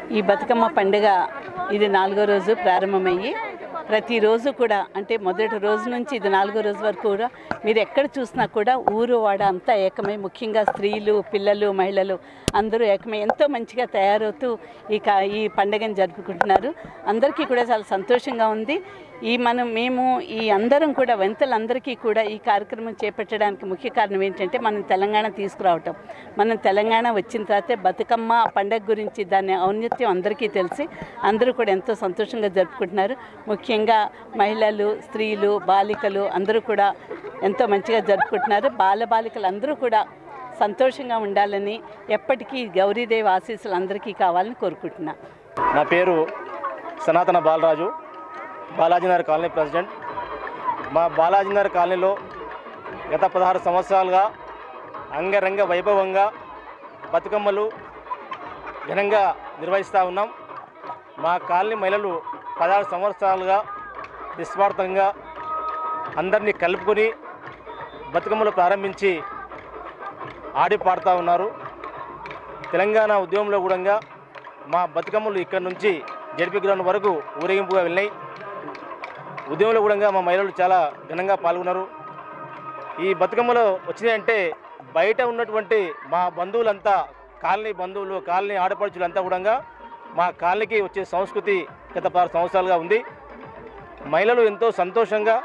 ఈ బతుకమ్మ పండుగ ఇది నాలుగో రోజు ప్రారంభమయ్యి ప్రతిరోజు కూడా అంటే మొదటి రోజు నుంచి ఇది నాలుగో రోజు వరకు కూడా మీరు ఎక్కడ చూసినా కూడా ఊరు వాడ అంతా ఏకమై ముఖ్యంగా స్త్రీలు పిల్లలు మహిళలు అందరూ ఏకమై ఎంతో మంచిగా తయారవుతూ ఈ కా ఈ పండుగను జరుపుకుంటున్నారు అందరికీ కూడా చాలా సంతోషంగా ఉంది ఈ మనం మేము ఈ అందరం కూడా వంతలందరికీ కూడా ఈ కార్యక్రమం చేపట్టడానికి ముఖ్య కారణం ఏంటంటే మనం తెలంగాణ తీసుకురావటం మనం తెలంగాణ వచ్చిన తర్వాతే బతుకమ్మ పండగ గురించి దాని ఔన్నత్యం అందరికీ తెలిసి అందరూ కూడా ఎంతో సంతోషంగా జరుపుకుంటున్నారు ముఖ్యంగా మహిళలు స్త్రీలు బాలికలు అందరూ కూడా ఎంతో మంచిగా జరుపుకుంటున్నారు బాలబాలికలు అందరూ కూడా సంతోషంగా ఉండాలని ఎప్పటికీ గౌరీదేవి ఆశీస్సులు అందరికీ కావాలని కోరుకుంటున్నా నా పేరు సనాతన బాలరాజు బాలాజీనగర్ కాలనీ ప్రెసిడెంట్ మా బాలాజీనగర్ కాలనీలో గత పదహారు సంవత్సరాలుగా అంగరంగ వైభవంగా బతుకమ్మలు ఘనంగా నిర్వహిస్తూ ఉన్నాం మా కాలనీ మహిళలు పదహారు సంవత్సరాలుగా నిస్వార్థంగా అందరినీ కలుపుకొని బతుకమ్మలు ప్రారంభించి ఆడి పాడుతూ ఉన్నారు తెలంగాణ ఉద్యమంలో కూడా మా బతుకమ్మలు ఇక్కడ నుంచి జడిపి గ్రౌండ్ వరకు ఊరేగింపుగా వెళ్ళినాయి ఉద్యమంలో కూడా మా మహిళలు చాలా ఘనంగా పాల్గొన్నారు ఈ బతుకమ్మలో వచ్చినాయంటే బయట ఉన్నటువంటి మా బంధువులంతా కాలనీ బంధువులు కాలనీ ఆడపడుచులంతా కూడా మా కాలనీకి వచ్చే సంస్కృతి గత పది సంవత్సరాలుగా ఉంది మహిళలు ఎంతో సంతోషంగా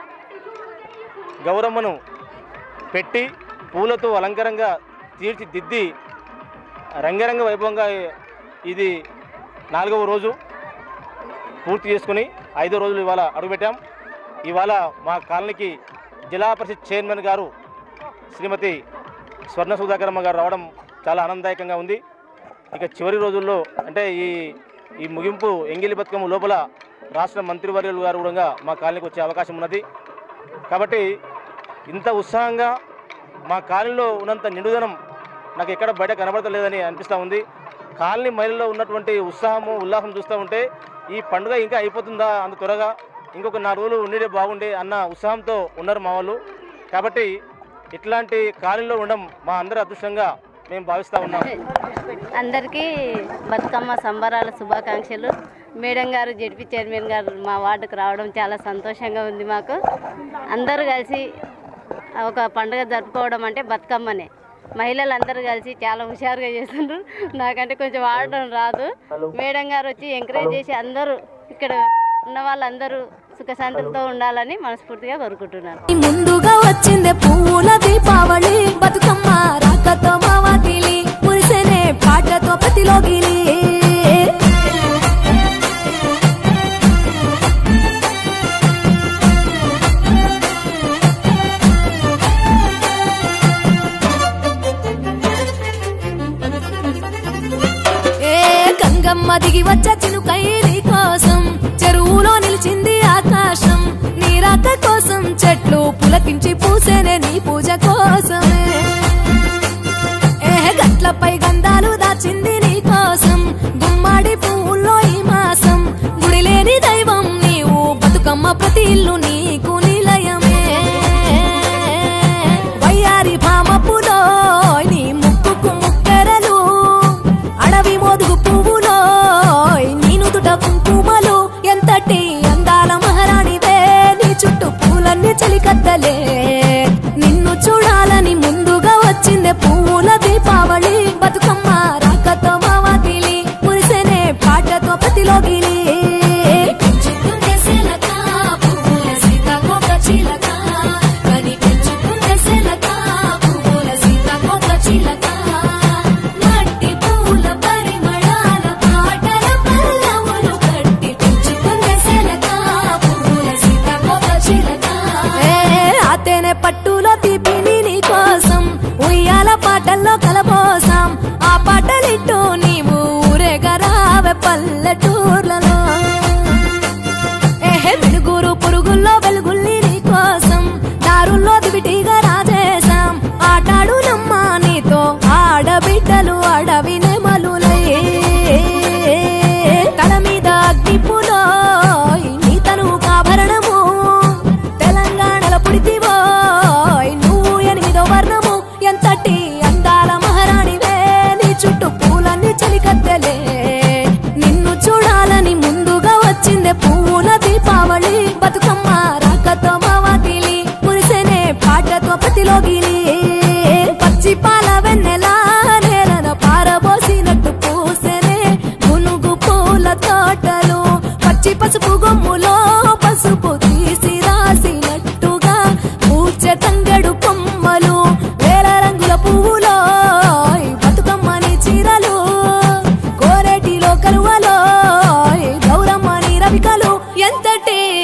గౌరమ్మను పెట్టి పూలతో అలంకారంగా తీర్చిదిద్ది రంగరంగ వైభవంగా ఇది నాలుగవ రోజు పూర్తి చేసుకుని ఐదో రోజులు ఇవాళ అడుగుపెట్టాం ఇవాళ మా కాలనీకి జిల్లా పరిషత్ చైర్మన్ గారు శ్రీమతి స్వర్ణ సుధాకరమ్మ గారు రావడం చాలా ఆనందదాయకంగా ఉంది ఇక చివరి రోజుల్లో అంటే ఈ ఈ ముగింపు ఎంగిలి బతుకమ్మ లోపల రాష్ట్ర మంత్రివర్యులు గారు కూడా మా కాలనీకి వచ్చే అవకాశం ఉన్నది కాబట్టి ఇంత ఉత్సాహంగా మా కాలనీలో ఉన్నంత నిండుదనం నాకు ఎక్కడ బయట కనబడతలేదని అనిపిస్తూ ఉంది కాలనీ మహిళల్లో ఉన్నటువంటి ఉత్సాహము ఉల్లాసం చూస్తూ ఉంటే ఈ పండుగ ఇంకా అయిపోతుందా అంత త్వరగా ఇంకొక నాలుగు రోజులు ఉండేదే బాగుండే అన్న ఉత్సాహంతో ఉన్నారు మా వాళ్ళు కాబట్టి ఇట్లాంటి కాలనీలో ఉండడం మా అందరి అదృష్టంగా మేము భావిస్తూ ఉన్నాం అందరికీ బతుకమ్మ సంబరాల శుభాకాంక్షలు మేడం గారు జడ్పీ చైర్మన్ గారు మా వార్డుకు రావడం చాలా సంతోషంగా ఉంది మాకు అందరూ కలిసి ఒక పండుగ జరుపుకోవడం అంటే బతుకమ్మనే మహిళలు అందరూ కలిసి చాలా హుషారుగా చేస్తుండ్రు నాకంటే కొంచెం ఆడడం రాదు మేడం గారు వచ్చి ఎంకరేజ్ చేసి అందరూ ఇక్కడ ఉన్న వాళ్ళందరూ సుఖశాంతులతో ఉండాలని మనస్ఫూర్తిగా కోరుకుంటున్నాను ముందుగా వచ్చిందే పువ్వుల దీపావళి బతుకమ్మ రాకతో మా వాకిలి మురిసేనే పాటతో ప్రతిలోగిలి ఏ గంగమ్మ దిగి వచ్చ చినుకై నీ కోసం చెరువులో నిలిచింది ఆకాశం నీ రాక కోసం చెట్లు పులకించి పూసేనే నీ పూజ కోసమే ఏ గట్లపై గంధాలు దాచింది నీ కోసం గుమ్మాడి పువ్వుల్లో ఈ మాసం గుడి లేని దైవం నీవు బతుకమ్మ ప్రతి ఇల్లు నీకు నిలయమే వయ్యారి భామపులో నీ ముక్కుకు ముక్కెరలు అడవి మోదుగు పువ్వులో నీ నుదుట కుంకుమలు ఎంతటి అందాల మహారాణివే నీ చుట్టూ పూలన్నీ చలికత్తలే నిన్ను చూడాలని ముందుగా వచ్చిందే పువ్వుల దీపావళి బతుకమ్మ రాకతో మా వాకిలి మురిసేనే పాటతో ప్రతిలోగిలి పెంచుకుంటే శిలక, పువ్వుల సీతాకోక చిలక. కని పెంచుకుంటే శిలక, పువ్వుల సీతాకోక చిలక. మట్టి పూల పరిమళాల పాటల పల్లవులు కట్టి పెంచుకుంటే శిలక, పువ్వుల సీతాకోక చిలక. ఏ, ఆ తేనె పట్టులో తీపిని నీ కోసం ఉయ్యాల పాటల్లో పసుపు గొమ్ములో పసుపు తీసి రాసినట్టుగా పూచె తంగడు కొమ్మలు వేల రంగుల పువ్వులో ఈ బతుకమ్మని చీరలు కోరేటిలో కలువలో ఈ గౌరమ్మని రవికలు ఎంతటి